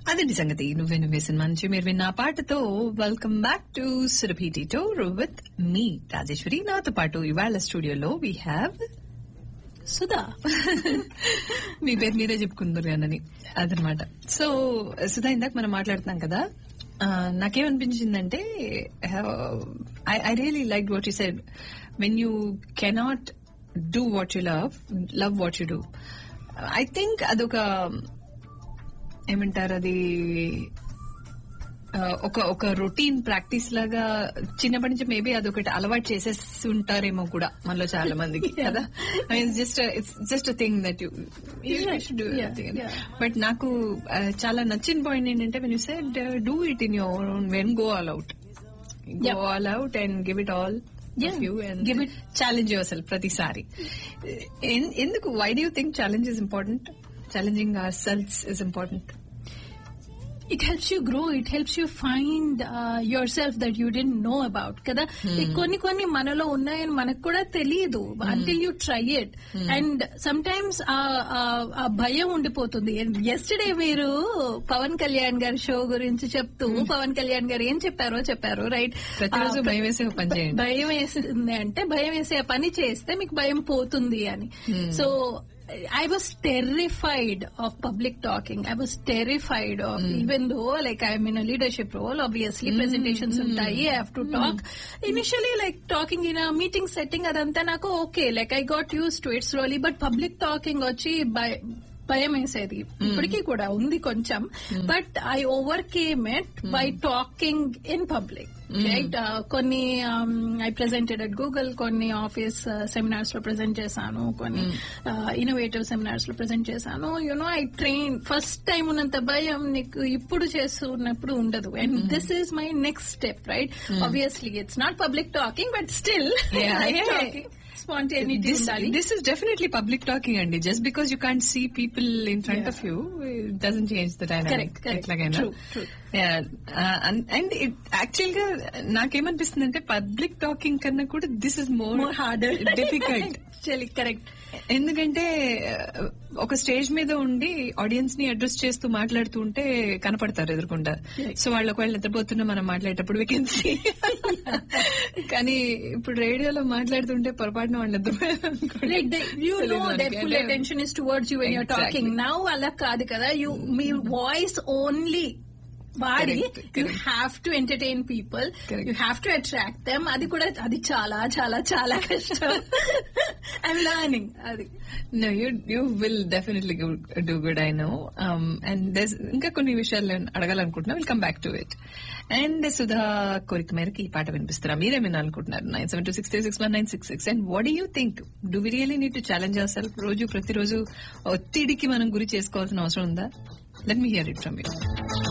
అదండి సంగతి నువ్వే నువ్వే సినిమా నుంచి మీరు విన్న ఆ పాటతో welcome back to Surabhi tour with మీ రాజేశ్వరి నాతో పాటు ఇవాళ స్టూడియోలో వీ హ్యావ్ సుధా మీ పేరు మీరే చెప్పుకుందరు అని అదనమాట సో సుధా ఇందాక మనం మాట్లాడుతున్నాం కదా ఆ, నాకేమనిపించిందంటే I really like what you said when you cannot do what you love love what you do I think అదొక ఏమంటారు అది ఆ, ఒక ఒక రొటీన్ ప్రాక్టీస్ లాగా చిన్నప్పటి నుంచి మేబీ అదొకటి అలవాటు చేసేసి ఉంటారేమో కూడా మనలో చాలా మందికి కదా just it's just thing that you Yeah, yeah. But నాకు ఆ, చాలా నచ్చిన పాయింట్ ఏంటంటే when you said do it in your own when go all out go Yeah. All out and give it all Yeah, you and give give it- it challenge yourself ప్రతిసారి ఎన్- ఎందుకు why do think challenge is important challenging our self is important it helps you grow it helps you find yourself that you don't know about కదా ఈ కొన్ని కొన్ని మనలో ఉన్నాయని మనకు కూడా తెలియదు until you try it and sometimes ఆ భయం ఉండిపోతుంది ఎస్టర్డే మీరు పవన్ కళ్యాణ్ గారి షో గురించి చెప్తూ పవన్ కళ్యాణ్ గారు ఏం చెప్పారో చెప్పారు రైట్ ప్రతిరోజు భయం వేసే ఒక పని చేయండి భయం వేస్తుంది అంటే భయం వేసే పని చేస్తే మీకు భయం పోతుంది అని so I was terrified of public talking I was terrified of even though like I mean leadership role obviously presentations ఉంటాయి I have to talk initially like talking in meeting setting అదంతా నాకు okay like I got used to it's slowly but public talking వచ్చి బై- భయం వేసేది ఇప్పటికీ కూడా ఉంది కొంచెం but I overcame it by talking in public right కొన్ని ఐ ప్రెసెంటెడ్ అట్ గూగుల్ కొన్ని ఆఫీస్ సెమినార్స్ లో ప్రెసెంట్ చేశాను కొన్ని ఇన్నోవేటివ్ సెమినార్స్ లో ప్రెసెంట్ చేశాను you know I train first time ఉన్నంత భయం నీకు ఇప్పుడు చేస్తున్నప్పుడు ఉండదు and this is my next step right obviously it's not public talking but still Yeah, yeah. Spontaneity this, ఉండాలి this is definitely public talking అండి just because you can't see people in front Yeah. of you it doesn't change the dynamic Correct, correct. ఎట్లాగైనా True, true. And actual గా నాకేమనిపిస్తుంది అంటే public talking కన్నా కూడా this is more more harder difficult correct ఎందుకంటే uh, ఒక stage మీద ఉండి ఆడియన్స్ ని అడ్రస్ చేస్తూ మాట్లాడుతూ ఉంటే కనపడతారు ఎదురుకుండా Right. సో వాళ్ళు ఒకవేళ నిద్రపోతున్నా మనం మాట్లాడేటప్పుడు వేకెన్సీ కానీ ఇప్పుడు రేడియోలో మాట్లాడుతుంటే పొరపాటున వాళ్ళు నిద్రపోయారు అనుకోండి. like they, you తెలియదు know their మనకి. full అంటే- attention is towards you when you're Exactly. talking now అలా కాదు కదా you మీ వాయిస్ ఓన్లీ వాడి Correct, you correct. Have to entertain people Correct. You have to attract them అది కూడా అది చాలా చాలా చాలా కష్టం ఐఎమ్ లర్నింగ్ అది No, you you will definitely go, do good. I know. Um, and there's ఇంకా కొన్ని విషయాలు నేను అడగాలనుకుంటున్నా will come back to it and Sudha కోరిక మేరకు ఈ పాట వినిపిస్తారా మీరేమైనా అనుకుంటున్నారు nine seven two six three six one nine six six and what you think do we really need to challenge our self రోజు ప్రతిరోజు ఒత్తిడికి మనం గురి చేసుకోవాల్సిన అవసరం ఉందా let me hear it from you